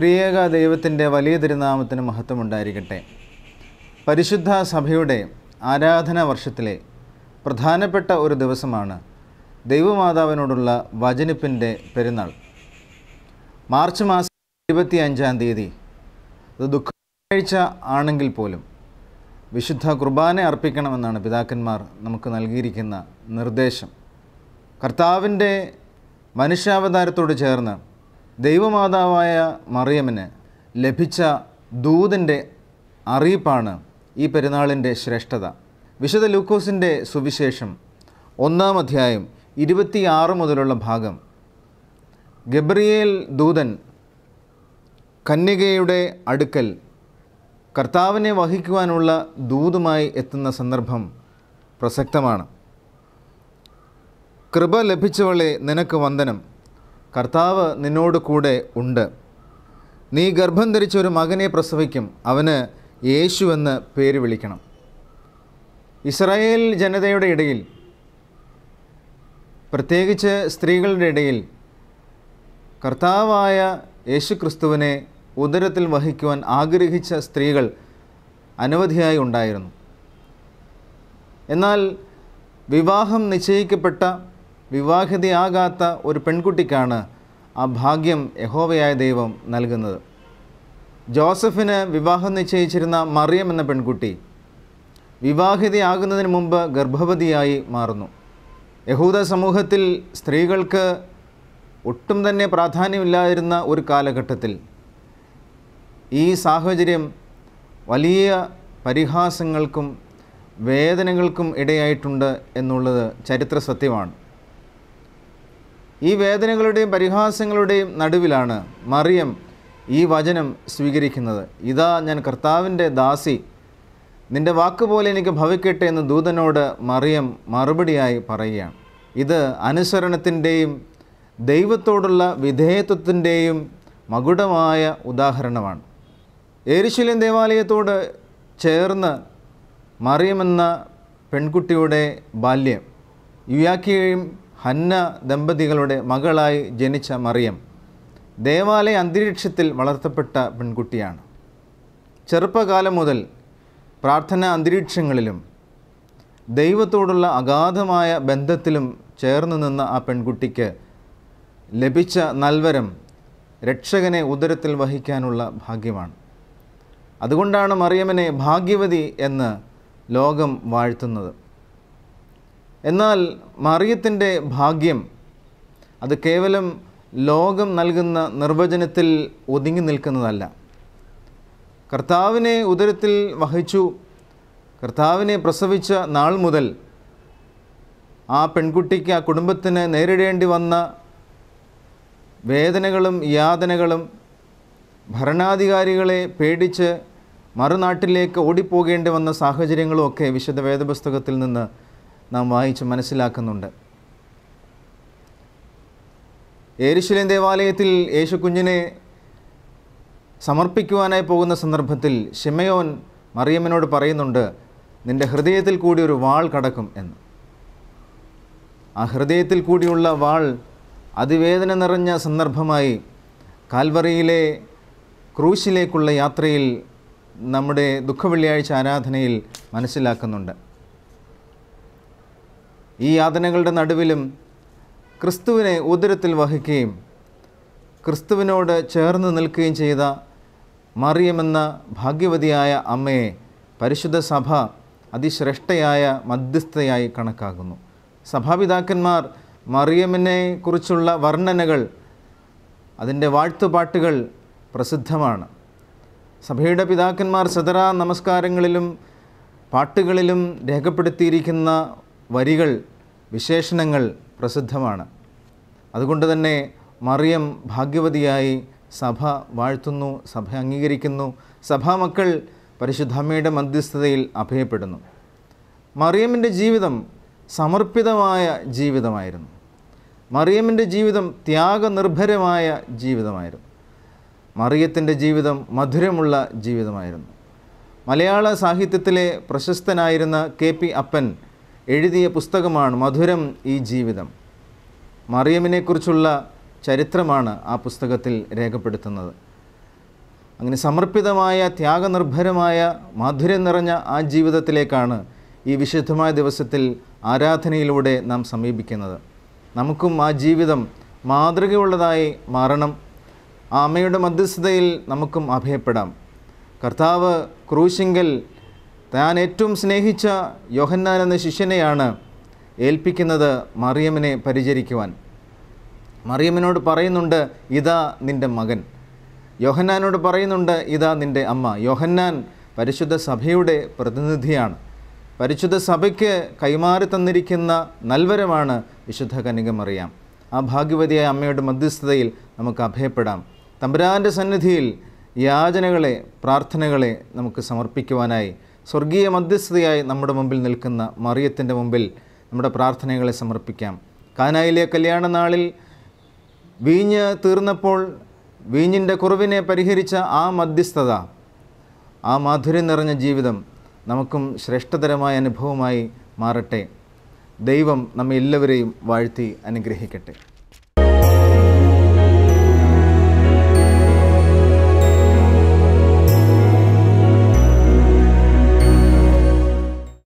ത്രിയേക ദൈവത്തിൻ്റെ വലിയ തിരുനാമത്തിന് മഹത്വമുണ്ടായിരിക്കട്ടെ പരിശുദ്ധ സഭയുടെ ആരാധനാ വർഷത്തിലെ പ്രധാനപ്പെട്ട ഒരു ദിവസമാണ് ദൈവമാതാവിനോടുള്ള വചനിപ്പിൻ്റെ പെരുന്നാൾ മാർച്ച് മാസം ഇരുപത്തി അഞ്ചാം തീയതി ഇത് ദുഃഖാഴ്ച ആണെങ്കിൽ പോലും വിശുദ്ധ കുർബാന അർപ്പിക്കണമെന്നാണ് പിതാക്കന്മാർ നമുക്ക് നൽകിയിരിക്കുന്ന നിർദ്ദേശം കർത്താവിൻ്റെ മനുഷ്യാവതാരത്തോട് ചേർന്ന് ദൈവമാതാവായ മറിയമിന് ലഭിച്ച ദൂതൻ്റെ അറിയിപ്പാണ് ഈ പെരുന്നാളിൻ്റെ ശ്രേഷ്ഠത വിശുദ്ധ ലൂക്കോസിൻ്റെ സുവിശേഷം ഒന്നാം അധ്യായം ഇരുപത്തിയാറ് മുതലുള്ള ഭാഗം ഗബ്രിയേൽ ദൂതൻ കന്യകയുടെ അടുക്കൽ കർത്താവിനെ വഹിക്കുവാനുള്ള ദൂതുമായി എത്തുന്ന സന്ദർഭം പ്രസക്തമാണ് കൃപ ലഭിച്ചവളെ നിനക്ക് വന്ദനം കർത്താവ് നിന്നോട് കൂടെ ഉണ്ട് നീ ഗർഭം ധരിച്ച ഒരു മകനെ പ്രസവിക്കും അവന് യേശു എന്ന് പേര് വിളിക്കണം ഇസ്രായേൽ ജനതയുടെ ഇടയിൽ പ്രത്യേകിച്ച് സ്ത്രീകളുടെ ഇടയിൽ കർത്താവായ യേശു ക്രിസ്തുവിനെ ഉദരത്തിൽ വഹിക്കുവാൻ ആഗ്രഹിച്ച സ്ത്രീകൾ അനവധിയായി ഉണ്ടായിരുന്നു എന്നാൽ വിവാഹം നിശ്ചയിക്കപ്പെട്ട വിവാഹിതയാകാത്ത ഒരു പെൺകുട്ടിക്കാണ് ആ ഭാഗ്യം യഹോവയായ ദൈവം നൽകുന്നത് ജോസഫിന് വിവാഹം നിശ്ചയിച്ചിരുന്ന മറിയം എന്ന പെൺകുട്ടി വിവാഹിതയാകുന്നതിന് മുമ്പ് ഗർഭവതിയായി മാറുന്നു യഹൂദ സമൂഹത്തിൽ സ്ത്രീകൾക്ക് ഒട്ടും തന്നെ പ്രാധാന്യമില്ലാതിരുന്ന ഒരു കാലഘട്ടത്തിൽ ഈ സാഹചര്യം വലിയ പരിഹാസങ്ങൾക്കും വേദനകൾക്കും ഇടയായിട്ടുണ്ട് എന്നുള്ളത് ചരിത്ര സത്യമാണ് ഈ വേദനകളുടെയും പരിഹാസങ്ങളുടെയും നടുവിലാണ് മറിയം ഈ വചനം സ്വീകരിക്കുന്നത് ഇതാ ഞാൻ കർത്താവിൻ്റെ ദാസി നിന്റെ വാക്കുപോലെ എനിക്ക് ഭവിക്കട്ടെ എന്ന് ദൂതനോട് മറിയം മറുപടിയായി പറയുകയാണ് ഇത് അനുസരണത്തിൻ്റെയും ദൈവത്തോടുള്ള വിധേയത്വത്തിൻ്റെയും മകുടമായ ഉദാഹരണമാണ് ഏരിശിലൻ ദേവാലയത്തോട് ചേർന്ന് മറിയമെന്ന പെൺകുട്ടിയുടെ ബാല്യം യുയാക്കിയും ഹന്ന ദമ്പതികളുടെ മകളായി ജനിച്ച മറിയം ദേവാലയ അന്തരീക്ഷത്തിൽ വളർത്തപ്പെട്ട പെൺകുട്ടിയാണ് ചെറുപ്പകാലം മുതൽ പ്രാർത്ഥന അന്തരീക്ഷങ്ങളിലും ദൈവത്തോടുള്ള അഗാധമായ ബന്ധത്തിലും ചേർന്ന് നിന്ന ആ പെൺകുട്ടിക്ക് ലഭിച്ച നൽവരം രക്ഷകനെ ഉദരത്തിൽ വഹിക്കാനുള്ള ഭാഗ്യമാണ് അതുകൊണ്ടാണ് മറിയമ്മനെ ഭാഗ്യവതി എന്ന് ലോകം വാഴ്ത്തുന്നത് എന്നാൽ മറിയത്തിൻ്റെ ഭാഗ്യം അത് കേവലം ലോകം നൽകുന്ന നിർവചനത്തിൽ ഒതുങ്ങി നിൽക്കുന്നതല്ല കർത്താവിനെ ഉദരത്തിൽ വഹിച്ചു കർത്താവിനെ പ്രസവിച്ച നാൾ മുതൽ ആ പെൺകുട്ടിക്ക് ആ കുടുംബത്തിന് നേരിടേണ്ടി വന്ന വേദനകളും യാതനകളും ഭരണാധികാരികളെ പേടിച്ച് മറുനാട്ടിലേക്ക് ഓടിപ്പോകേണ്ടി വന്ന സാഹചര്യങ്ങളും ഒക്കെ വിശുദ്ധ വേദപുസ്തകത്തിൽ നിന്ന് നാം വായിച്ച് മനസ്സിലാക്കുന്നുണ്ട് ഏരുശലേം ദേവാലയത്തിൽ യേശു കുഞ്ഞിനെ സമർപ്പിക്കുവാനായി പോകുന്ന സന്ദർഭത്തിൽ ഷിമയോൻ മറിയമ്മനോട് പറയുന്നുണ്ട് നിൻ്റെ ഹൃദയത്തിൽ കൂടി ഒരു വാൾ കടക്കും എന്ന് ആ ഹൃദയത്തിൽ കൂടിയുള്ള വാൾ അതിവേദന നിറഞ്ഞ സന്ദർഭമായി കാൽവറിയിലെ ക്രൂശിലേക്കുള്ള യാത്രയിൽ നമ്മുടെ ദുഃഖവെള്ളിയാഴ്ച ആരാധനയിൽ മനസ്സിലാക്കുന്നുണ്ട് ഈ യാതനകളുടെ നടുവിലും ക്രിസ്തുവിനെ ഉദരത്തിൽ വഹിക്കുകയും ക്രിസ്തുവിനോട് ചേർന്ന് നിൽക്കുകയും ചെയ്ത മറിയമെന്ന ഭാഗ്യവതിയായ അമ്മയെ പരിശുദ്ധ സഭ അതിശ്രേഷ്ഠയായ മധ്യസ്ഥയായി കണക്കാക്കുന്നു സഭാപിതാക്കന്മാർ മറിയമ്മിനെ കുറിച്ചുള്ള വർണ്ണനകൾ അതിൻ്റെ വാഴ്ത്തുപാട്ടുകൾ പ്രസിദ്ധമാണ് സഭയുടെ പിതാക്കന്മാർ സദരാ നമസ്കാരങ്ങളിലും പാട്ടുകളിലും രേഖപ്പെടുത്തിയിരിക്കുന്ന വരികൾ വിശേഷണങ്ങൾ പ്രസിദ്ധമാണ് അതുകൊണ്ട് തന്നെ മറിയം ഭാഗ്യവതിയായി സഭ വാഴ്ത്തുന്നു സഭ അംഗീകരിക്കുന്നു സഭാമക്കൾ പരിശുദ്ധമ്മയുടെ മധ്യസ്ഥതയിൽ അഭയപ്പെടുന്നു മറിയമ്മിൻ്റെ ജീവിതം സമർപ്പിതമായ ജീവിതമായിരുന്നു മറിയമ്മിൻ്റെ ജീവിതം ത്യാഗനിർഭരമായ ജീവിതമായിരുന്നു മറിയത്തിൻ്റെ ജീവിതം മധുരമുള്ള ജീവിതമായിരുന്നു മലയാള സാഹിത്യത്തിലെ പ്രശസ്തനായിരുന്ന കെ പി അപ്പൻ എഴുതിയ പുസ്തകമാണ് മധുരം ഈ ജീവിതം മറിയമ്മിനെക്കുറിച്ചുള്ള ചരിത്രമാണ് ആ പുസ്തകത്തിൽ രേഖപ്പെടുത്തുന്നത് അങ്ങനെ സമർപ്പിതമായ ത്യാഗനിർഭരമായ മാധുര്യം നിറഞ്ഞ ആ ജീവിതത്തിലേക്കാണ് ഈ വിശുദ്ധമായ ദിവസത്തിൽ ആരാധനയിലൂടെ നാം സമീപിക്കുന്നത് നമുക്കും ആ ജീവിതം മാതൃകയുള്ളതായി മാറണം ആ അമ്മയുടെ മധ്യസ്ഥതയിൽ നമുക്കും അഭയപ്പെടാം കർത്താവ് ക്രൂശിങ്കൽ താൻ ഏറ്റവും സ്നേഹിച്ച യോഹന്നാൻ എന്ന ശിഷ്യനെയാണ് ഏൽപ്പിക്കുന്നത് മറിയമ്മിനെ പരിചരിക്കുവാൻ മറിയമ്മിനോട് പറയുന്നുണ്ട് ഇതാ നിൻ്റെ മകൻ യോഹന്നാനോട് പറയുന്നുണ്ട് ഇതാ നിൻ്റെ അമ്മ യോഹന്നാൻ പരിശുദ്ധ സഭയുടെ പ്രതിനിധിയാണ് പരിശുദ്ധ സഭയ്ക്ക് കൈമാറി തന്നിരിക്കുന്ന നൽവരമാണ് വിശുദ്ധ കനികമറിയാം ആ ഭാഗ്യവതിയായ അമ്മയുടെ മധ്യസ്ഥതയിൽ നമുക്ക് അഭയപ്പെടാം തമ്പുരാൻ്റെ സന്നിധിയിൽ യാചനകളെ പ്രാർത്ഥനകളെ നമുക്ക് സമർപ്പിക്കുവാനായി സ്വർഗീയ മധ്യസ്ഥതയായി നമ്മുടെ മുമ്പിൽ നിൽക്കുന്ന മറിയത്തിൻ്റെ മുമ്പിൽ നമ്മുടെ പ്രാർത്ഥനകളെ സമർപ്പിക്കാം കാനായിലെ കല്യാണ നാളിൽ വീഞ്ഞ് തീർന്നപ്പോൾ വീഞ്ഞിൻ്റെ കുറവിനെ പരിഹരിച്ച ആ മധ്യസ്ഥത ആ മാധുര്യം നിറഞ്ഞ ജീവിതം നമുക്കും ശ്രേഷ്ഠതരമായ അനുഭവമായി മാറട്ടെ ദൈവം നമ്മെ എല്ലാവരെയും വാഴ്ത്തി അനുഗ്രഹിക്കട്ടെ